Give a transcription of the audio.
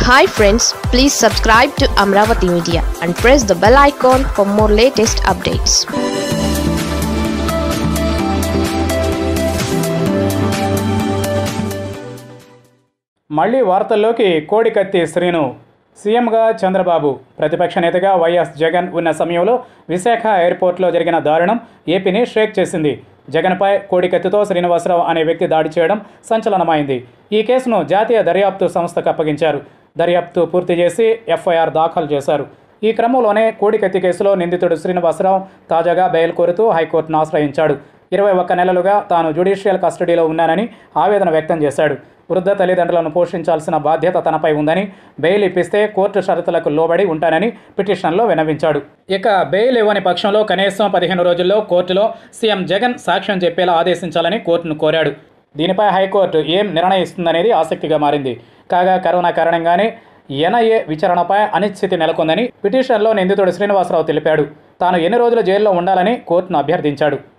hi friends please subscribe to Amaravati media and press the bell icon for more latest updates మళ్ళీ వార్తల్లోకి కోడికత్తి శ్రీను సీఎంగా చంద్రబాబు ప్రతిపక్ష నేతగా వైఎస్ జగన్ ఉన్న సమయంలో విశాఖ ఎయిర్పోర్ట్లో జరిగిన దారుణం ఏపీని షేక్ చేసింది జగన్పై కోడికత్తితో శ్రీనివాసరావు అనే వ్యక్తి దాడి చేయడం సంచలనమైంది ఈ కేసును జాతీయ దర్యాప్తు సంస్థకు అప్పగించారు దర్యాప్తు పూర్తి చేసి ఎఫ్ఐఆర్ దాఖలు చేశారు ఈ క్రమంలోనే కోడికత్తి కేసులో నిందితుడు శ్రీనివాసరావు తాజాగా బెయిల్ కోరుతూ హైకోర్టును ఆశ్రయించాడు ఇరవై ఒక్క నెలలుగా తాను జ్యుడిషియల్ కస్టడీలో ఉన్నానని ఆవేదన వ్యక్తం చేశాడు వృద్ధ తల్లిదండ్రులను పోషించాల్సిన బాధ్యత తనపై ఉందని బెయిల్ ఇప్పిస్తే కోర్టు షరతులకు లోబడి ఉంటానని పిటిషన్లో విన్నవించాడు ఇక బెయిల్ ఇవ్వని పక్షంలో కనీసం పదిహేను రోజుల్లో కోర్టులో సీఎం జగన్ సాక్ష్యం చెప్పేలా ఆదేశించాలని కోర్టును కోరాడు దీనిపై హైకోర్టు ఏం నిర్ణయిస్తుందనేది ఆసక్తిగా మారింది కాగా కరోనా కారణంగానే ఎన్ఐఏ విచారణపై అనిశ్చితి నెలకొందని పిటిషన్లో నిందితుడు శ్రీనివాసరావు తెలిపాడు తాను ఎన్ని రోజులు జైల్లో ఉండాలని కోర్టును అభ్యర్థించాడు